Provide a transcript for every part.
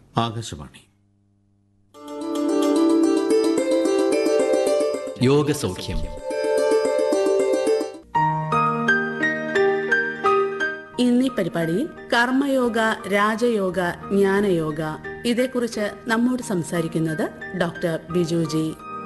ആകാശവാണി യോഗസൗഖ്യം ഇന്നീ പരിപാടിയിൽ കർമ്മയോഗ രാജയോഗ ജ്ഞാനയോഗ ഇതേക്കുറിച്ച് നമ്മോട് സംസാരിക്കുന്നത് ഡോക്ടർ ബിജുജി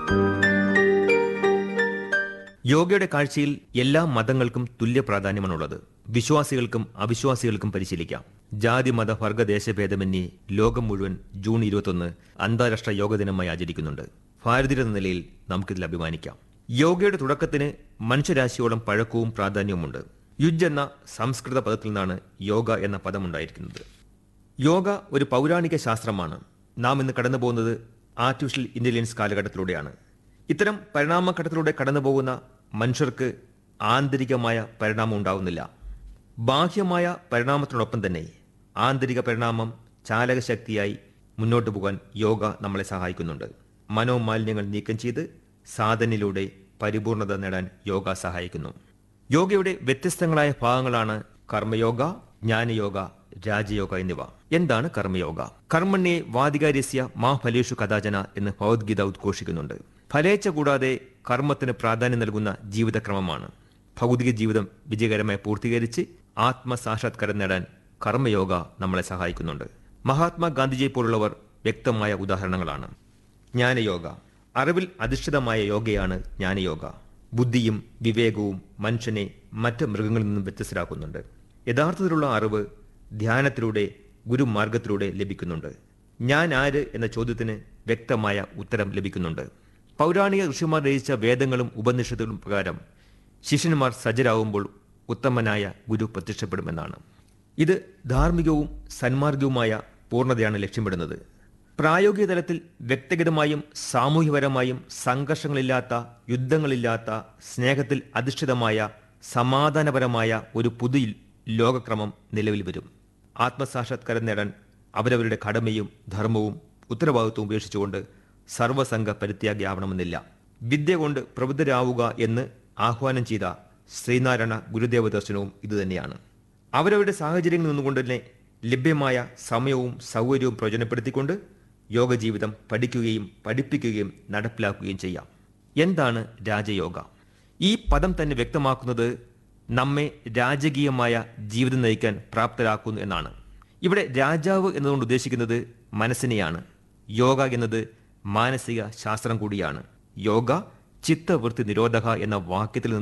യോഗയുടെ കാഴ്ചയിൽ എല്ലാ മതങ്ങൾക്കും തുല്യ പ്രാധാന്യമാണുള്ളത് വിശ്വാസികൾക്കും അവിശ്വാസികൾക്കും പരിശീലിക്കാം ജാതി മത വർഗ ദേശഭേദമന്യേ ലോകം മുഴുവൻ ജൂൺ ഇരുപത്തൊന്ന് അന്താരാഷ്ട്ര യോഗ ദിനമായി ആചരിക്കുന്നുണ്ട് ഭാരതീയരെന്ന നിലയിൽ നമുക്കിതിൽ അഭിമാനിക്കാം യോഗയുടെ തുടക്കത്തിന് മനുഷ്യരാശിയോളം പഴക്കവും പ്രാധാന്യവുമുണ്ട് യുജ് എന്ന സംസ്കൃത പദത്തിൽ നിന്നാണ് യോഗ എന്ന പദമുണ്ടായിരിക്കുന്നത് യോഗ ഒരു പൗരാണിക ശാസ്ത്രമാണ് നാം ഇന്ന് കടന്നു പോകുന്നത് ആർട്ടിഫിഷ്യൽ ഇന്റലിജൻസ് കാലഘട്ടത്തിലൂടെയാണ് ഇത്തരം പരിണാമഘട്ടത്തിലൂടെ കടന്നു പോകുന്ന മനുഷ്യർക്ക് ആന്തരികമായ പരിണാമം ഉണ്ടാവുന്നില്ല ബാഹ്യമായ പരിണാമത്തിനോടൊപ്പം തന്നെ ആന്തരിക പരിണാമം ചാലകശക്തിയായി മുന്നോട്ട് പോകാൻ യോഗ നമ്മളെ സഹായിക്കുന്നുണ്ട് മനോമാലിന്യങ്ങൾ നീക്കം ചെയ്ത് സാധനയിലൂടെ പരിപൂർണത നേടാൻ യോഗ സഹായിക്കുന്നു യോഗയുടെ വ്യത്യസ്തങ്ങളായ ഭാഗങ്ങളാണ് കർമ്മയോഗ ജ്ഞാനയോഗ രാജയോഗ എന്നിവ എന്താണ് കർമ്മയോഗ കർമ്മണ്യെ വാദികാര്യസ്യ മാ ഫലേഷു കഥാചന എന്ന് ഭഗവത്ഗീത ഉദ്ഘോഷിക്കുന്നുണ്ട് ഫലേച്ഛ കൂടാതെ കർമ്മത്തിന് പ്രാധാന്യം നൽകുന്ന ജീവിതക്രമമാണ് ഭൗതിക ജീവിതം വിജയകരമായി പൂർത്തീകരിച്ച് ആത്മസാക്ഷാത്കാരം നേടാൻ കർമ്മയോഗ നമ്മളെ സഹായിക്കുന്നുണ്ട് മഹാത്മാഗാന്ധിജിയെ പോലുള്ളവർ വ്യക്തമായ ഉദാഹരണങ്ങളാണ് ജ്ഞാനയോഗ അറിവിൽ അധിഷ്ഠിതമായ യോഗയാണ് ജ്ഞാനയോഗ ബുദ്ധിയും വിവേകവും മനുഷ്യനെ മറ്റ് മൃഗങ്ങളിൽ നിന്നും വ്യത്യസ്തരാക്കുന്നുണ്ട് യഥാർത്ഥത്തിലുള്ള അറിവ് ധ്യാനത്തിലൂടെ ഗുരുമാർഗത്തിലൂടെ ലഭിക്കുന്നുണ്ട് ഞാൻ ആര് എന്ന ചോദ്യത്തിന് വ്യക്തമായ ഉത്തരം ലഭിക്കുന്നുണ്ട് പൗരാണിക ഋഷിമാർ രചിച്ച വേദങ്ങളും ഉപനിഷത്തുകളും പ്രകാരം ശിഷ്യന്മാർ സജ്ജരാകുമ്പോൾ ഉത്തമനായ ഗുരു പ്രത്യക്ഷപ്പെടുമെന്നാണ് ഇത് ധാർമ്മികവും സന്മാർഗവുമായ പൂർണ്ണതയാണ് ലക്ഷ്യമിടുന്നത് പ്രായോഗിക തലത്തിൽ വ്യക്തിഗതമായും സാമൂഹ്യപരമായും സംഘർഷങ്ങളില്ലാത്ത യുദ്ധങ്ങളില്ലാത്ത സ്നേഹത്തിൽ അധിഷ്ഠിതമായ സമാധാനപരമായ ഒരു പുതിയ ലോകക്രമം നിലവിൽ വരും ആത്മസാക്ഷാത്കാരം നേടാൻ അവരവരുടെ കടമയും ധർമ്മവും ഉത്തരവാദിത്വവും ഉപേക്ഷിച്ചുകൊണ്ട് സർവസംഘ പരിത്യാഗിയാവണമെന്നില്ല വിദ്യ കൊണ്ട് പ്രബുദ്ധരാവുക എന്ന് ആഹ്വാനം ചെയ്ത ശ്രീനാരായണ ഗുരുദേവ ദർശനവും ഇതുതന്നെയാണ് അവരവരുടെ സാഹചര്യങ്ങളിൽ നിന്നുകൊണ്ട് തന്നെ ലഭ്യമായ സമയവും സൗകര്യവും പ്രയോജനപ്പെടുത്തിക്കൊണ്ട് യോഗ ജീവിതം പഠിക്കുകയും പഠിപ്പിക്കുകയും നടപ്പിലാക്കുകയും ചെയ്യാം എന്താണ് രാജയോഗ ഈ പദം തന്നെ വ്യക്തമാക്കുന്നത് നമ്മെ രാജകീയമായ ജീവിതം നയിക്കാൻ പ്രാപ്തരാക്കുന്നു എന്നാണ് ഇവിടെ രാജാവ് എന്നതുകൊണ്ട് ഉദ്ദേശിക്കുന്നത് മനസ്സിനെയാണ് യോഗ എന്നത് മാനസിക ശാസ്ത്രം കൂടിയാണ് യോഗ ചിത്തവൃത്തി നിരോധക എന്ന വാക്യത്തിൽ നിന്ന്